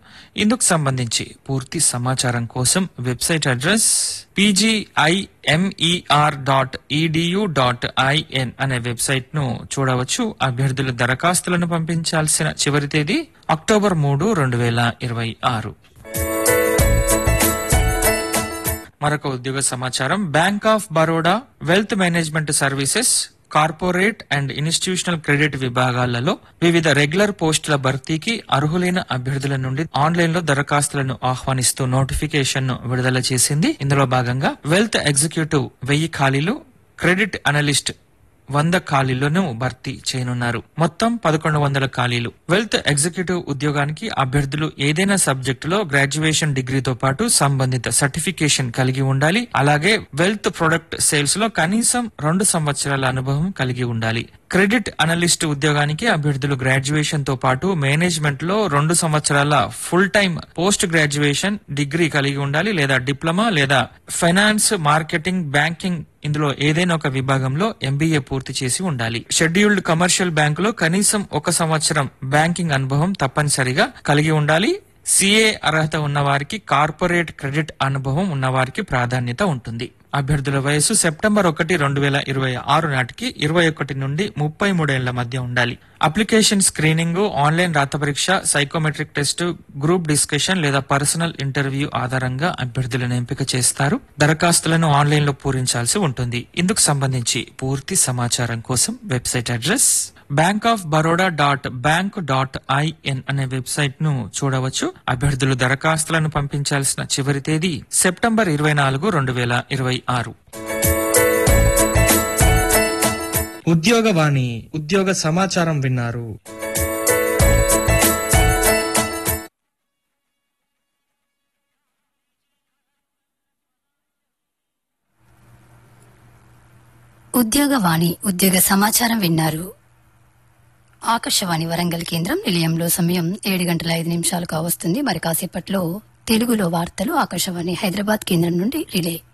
ఇందుకు సంబంధించి పూర్తి సమాచారం కోసం website address PGIMER dot EDU dot IN అనే వెబ్సైట్ ను చూడవచ్చు అభ్యర్థుల దరఖాస్తులను పంపించాల్సిన చివరి తేదీ అక్టోబర్ మూడు రెండు వేల ఇరవై ఆరు మరొక ఉద్యోగ సమాచారం bank of Baroda wealth management services corporate and institutional credit విభాగాలలో వివిధ రెగ్యులర్ పోస్టుల భర్తీకి అర్హులైన అభ్యర్థుల నుండి ఆన్లైన్ లో దరఖాస్తులను ఆహ్వానిస్తూ నోటిఫికేషన్ ను విడుదల చేసింది ఇందులో భాగంగా వెల్త్ ఎగ్జిక్యూటివ్ వెయ్యి ఖాళీలు క్రెడిట్ అనలిస్ట్ వంద ఖాళీలను భర్తీ చేయనున్నారు మొత్తం పదకొండు వందల ఖాళీలు వెల్త్ ఎగ్జిక్యూటివ్ ఉద్యోగానికి అభ్యర్థులు ఏదైనా సబ్జెక్టులో గ్రాడ్యుయేషన్ డిగ్రీతో పాటు సంబంధిత సర్టిఫికేషన్ కలిగి ఉండాలి అలాగే వెల్త్ ప్రొడక్ట్ సేల్స్ లో కనీసం రెండు సంవత్సరాల అనుభవం కలిగి ఉండాలి క్రెడిట్ అనలిస్ట్ ఉద్యోగానికి అభ్యర్థులు గ్రాడ్యుయేషన్ తో పాటు మేనేజ్మెంట్ లో రెండు సంవత్సరాల full time post graduation degree కలిగి ఉండాలి లేదా డిప్లొమా లేదా ఫైనాన్స్ మార్కెటింగ్ బ్యాంకింగ్ ఇందులో ఏదైనా ఒక విభాగంలో ఎంబీఏ పూర్తి చేసి ఉండాలి షెడ్యూల్డ్ కమర్షియల్ బ్యాంకులో కనీసం ఒక సంవత్సరం బ్యాంకింగ్ అనుభవం తప్పనిసరిగా కలిగి ఉండాలి సిఏ అర్హత ఉన్నవారికి కార్పొరేట్ క్రెడిట్ అనుభవం ఉన్నవారికి ప్రాధాన్యత ఉంటుంది అభ్యర్థుల వయసు సెప్టెంబర్ ఒకటి రెండు వేల ఇరవై ఆరు నాటికి ఇరవై ఒకటి నుండి ముప్పై మూడేళ్ల మధ్య ఉండాలి అప్లికేషన్ స్క్రీనింగ్ ఆన్లైన్ రాత పరీక్ష సైకోమెట్రిక్ టెస్ట్ గ్రూప్ డిస్కషన్ లేదా పర్సనల్ ఇంటర్వ్యూ ఆధారంగా అభ్యర్థులను ఎంపిక చేస్తారు దరఖాస్తులను ఆన్లైన్ లో పూరించాల్సి ఉంటుంది ఇందుకు సంబంధించి పూర్తి సమాచారం కోసం website address bank of Baroda dot bank dot IN అనే వెబ్సైట్ ను చూడవచ్చు అభ్యర్థులు దరఖాస్తులను పంపించాల్సిన చివరి తేదీ సెప్టెంబర్ ఇరవై నాలుగు రెండు వేల ఇరవై ఆరు ఉద్యోగవాణి ఉద్యోగ సమాచారం విన్నారు ఉద్యోగవాణి ఉద్యోగ సమాచారం విన్నారు ఆకాశవాణి వరంగల్ కేంద్రం నిలయంలో సమయం ఏడు గంటల ఐదు నిమిషాలు కావస్తుంది మరి కాసేపట్లో తెలుగులో వార్తలు ఆకాశవాణి హైదరాబాద్ కేంద్రం నుండి రిలే